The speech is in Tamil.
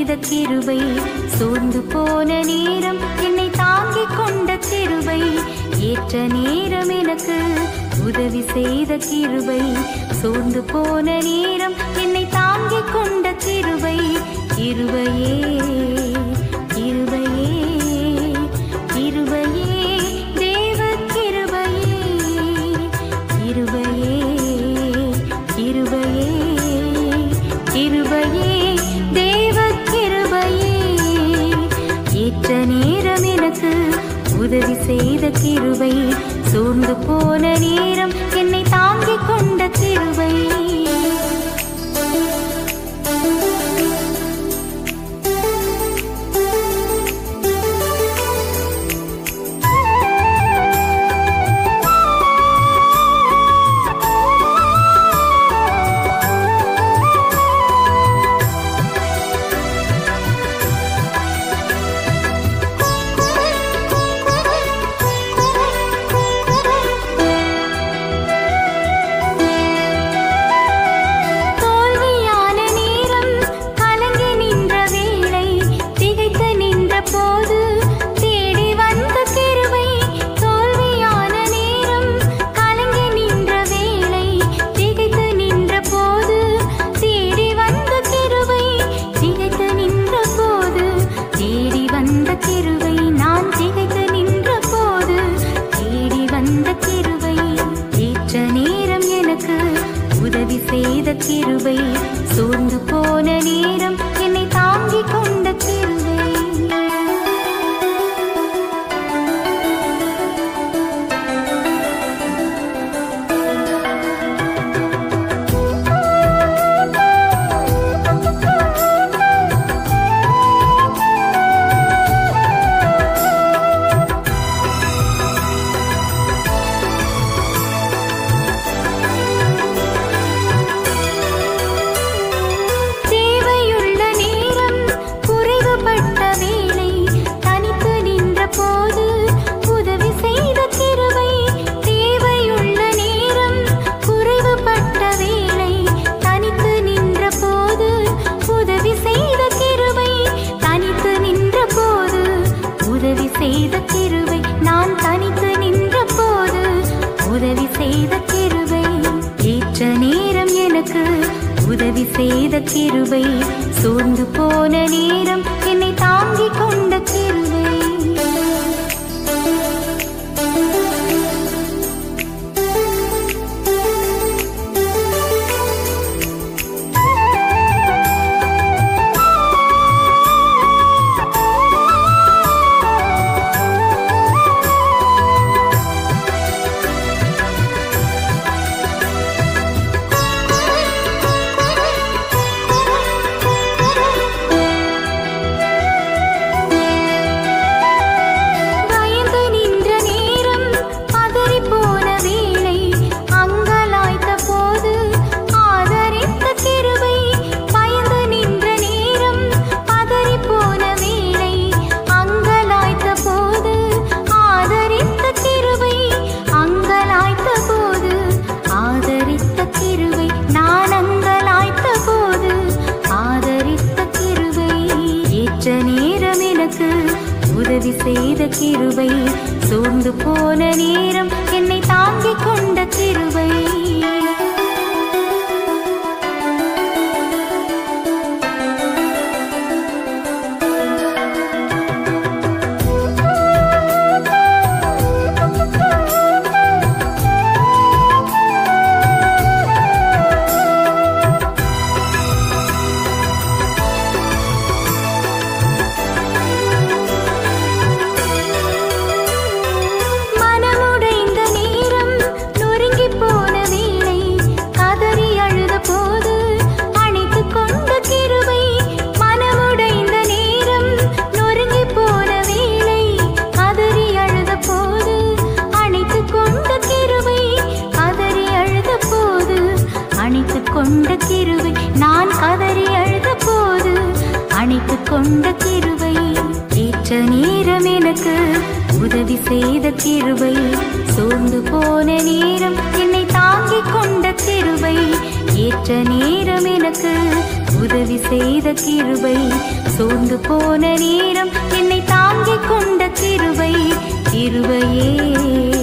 செய்த கிருபை சோர்ந்து போன நேரம் என்னை தாங்கிக் கொண்ட கிருபை ஏற்ற நேரம் எனக்கு உதவி செய்த கிருபை சோர்ந்து போன நேரம் என்னை தாங்கிக் கொண்ட கிருபை கிருபையே கிருபையே கிருபையே தேவ கிருபையே கிருபையே கிருபையே கிருபையே தேவ கிருபையே ஏற்ற நேரம் எனக்கு உதவி செய்த கிருபை சோர்ந்து போன நேரம் என்னை தாங்கிக் கொண்ட கிருபை தோல்வியான நேரம் கலங்கி நின்ற வேளை திகைத்து நின்ற போது தேடி வந்த கிருபை தோல்வியான நேரம் கலங்கி நின்ற வேளை திகைத்து நின்ற போது தேடி வந்த கிருபை திகைத்து நின்ற போது தேடி வந்த கிருபை நான் திகைத்து நின்ற போது தேடி வந்த கிருபை ஏற்ற நேரம் எனக்கு உதவி செய்த கிருபை சோர்ந்து போன நேரம் என்னை தாங்கிக் கொண்ட கிருபை தேவையுள்ள நேரம் குறைவுபட்ட வேளை தனித்து நின்ற போது உதவி செய்த கிருபை தேவையுள்ள நேரம் குறைவுபட்ட வேளை தனித்து நின்ற போது உதவி செய்த கிருபை தனித்து நின்ற போது உதவி செய்த கிருபை நான் தனித்து நின்ற போது உதவி செய்த கிருபை ஏற்ற நேரம் எனக்கு உதவி செய்த கிருபை சோர்ந்து போன நேரம் என்னை தாங்கிக் கொண்ட கிருபை பயந்து நின்ற நேரம் பதறி போன வேளை அங்கலாய்த்த போது ஆதரித்த கிருபை பயந்து நின்ற நேரம் பதறி போன வேளை அங்கலாய்த்த போது ஆதரித்த கிருபை அங்கலாய்த்த போது ஆதரித்த கிருபை நான் அங்கலாய்த்த போது ஆதரித்த கிருபை ஏற்ற நேரம் எனக்கு உதவி செய்த கிருபை சோர்ந்து போன நேரம் என்னை தாங்கிக் கொண்ட கிருபை மனமுடைந்த நேரம் நொறுங்கி போன வேளை கதறி அழுத போது அணைத்து கொண்ட கிருபை மனமுடைந்த நேரம் நொறுங்கி போன வேளை கதறி அழுத போது அணைத்து கொண்ட கிருபை கதறி அழுத போது அணைத்து கொண்ட கிருபை நான் கதறி அழுத போது அணைத்து கொண்ட கிருபை ஏற்ற நேரம் எனக்கு உதவி செய்த கிருபை சோர்ந்து போன நேரம் என்னை தாங்கிக் கொண்ட கிருபை ஏற்ற நேரம் எனக்கு உதவி செய்த கிருபை சோர்ந்து போன நேரம் என்னை தாங்கிக் கொண்ட கிருபை கிருபையே